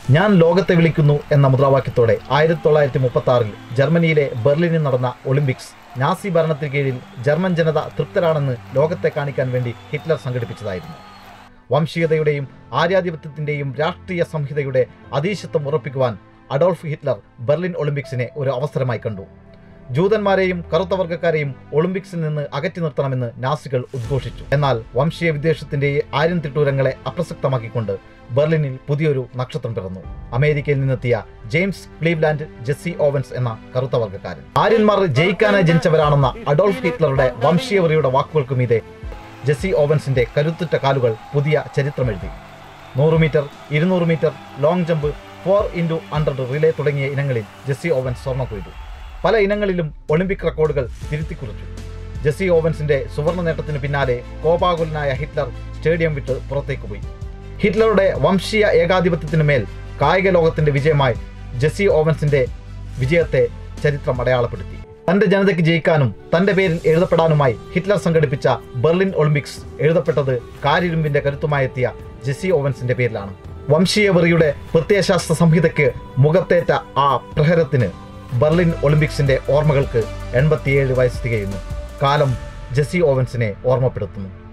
ഞാൻ ലോകത്തെ വിളിക്കുന്നു എന്ന മുദ്രാവാക്യത്തോടെ ആയിരത്തി തൊള്ളായിരത്തി മുപ്പത്തി ആറിൽ ജർമ്മനിയിലെ ബെർലിനിൽ നടന്ന ഒളിമ്പിക്സ് നാസി ഭരണത്തിന് കീഴിൽ ജർമ്മൻ ജനത തൃപ്തരാണെന്ന് ലോകത്തെ കാണിക്കാൻ വേണ്ടി ഹിറ്റ്ലർ സംഘടിപ്പിച്ചതായിരുന്നു വംശീയതയുടെയും ആര്യാധിപത്യത്തിന്റെയും രാഷ്ട്രീയ സംഹിതയുടെ അതീശത്വം ഉറപ്പിക്കുവാൻ അഡോൾഫ് ഹിറ്റ്ലർ ബെർലിൻ ഒളിമ്പിക്സിനെ ഒരു അവസരമായി കണ്ടു ജൂതന്മാരെയും കറുത്ത വർഗ്ഗക്കാരെയും ഒളിമ്പിക്സിൽ നിന്ന് അകറ്റി നിർത്തണമെന്ന് നാസികൾ ഉദ്ഘോഷിച്ചു എന്നാൽ വംശീയ വിദ്വേഷത്തിന്റെ ആര്യൻ തിട്ടൂരങ്ങളെ അപ്രസക്തമാക്കിക്കൊണ്ട് ബെർലിനിൽ പുതിയൊരു നക്ഷത്രം പിറന്നു അമേരിക്കയിൽ നിന്നെത്തിയ ജെയിംസ് ക്ലീവ്ലാൻഡ് ജെസ്സി ഓവൻസ് എന്ന കറുത്ത വർഗ്ഗക്കാരൻ ആര്യന്മാർ ജയിക്കാനായി ജനിച്ചവരാണെന്ന അഡോൾഫ് ഹിറ്റ്ലറുടെ വംശീയവറിയുടെ വാക്കുകൾക്ക് മീതെ ജെസ്സി ഓവൻസിന്റെ കരുത്തുറ്റ കാലുകൾ പുതിയ ചരിത്രമെഴുതി നൂറ് മീറ്റർ ഇരുന്നൂറ് meter long jump four into hundred relay തുടങ്ങിയ ഇനങ്ങളിൽ ജെസ്സി ഓവൻസ് സ്വർണ്ണ കൊയ്തു പല ഇനങ്ങളിലും ഒളിമ്പിക് റെക്കോർഡുകൾ തിരുത്തിക്കുറിച്ചു ജെസ്സി ഓവൻസിന്റെ സുവർണ നേട്ടത്തിന് പിന്നാലെ കോപാകുലനായ ഹിറ്റ്ലർ സ്റ്റേഡിയം വിട്ട് പുറത്തേക്ക് പോയി ഹിറ്റ്ലറുടെ വംശീയ ഏകാധിപത്യത്തിന് മേൽ കായിക ലോകത്തിന്റെ വിജയമായി ജെസ്സി ഓവൻസിന്റെ വിജയത്തെ ചരിത്രം അടയാളപ്പെടുത്തി തന്റെ ജനതയ്ക്ക് ജയിക്കാനും തന്റെ പേരിൽ എഴുതപ്പെടാനുമായി ഹിറ്റ്ലർ സംഘടിപ്പിച്ച ബെർലിൻ ഒളിമ്പിക്സ് എഴുതപ്പെട്ടത് കാരിരുമ്പിന്റെ കരുത്തുമായെത്തിയ ജെസ്സി ഓവൻസിന്റെ പേരിലാണ് വംശീയ വെറിയുടെ പ്രത്യയശാസ്ത്ര സംഹിതയ്ക്ക് മുഖത്തേറ്റ ആ പ്രഹരത്തിന് ബെർലിൻ ഒളിമ്പിക്സിന്റെ ഓർമ്മകൾക്ക് എൺപത്തിയേഴ് വയസ്സ് തികയുന്നു കാലം ജെസ്സി ഓവൻസിനെ ഓർമ്മപ്പെടുത്തുന്നു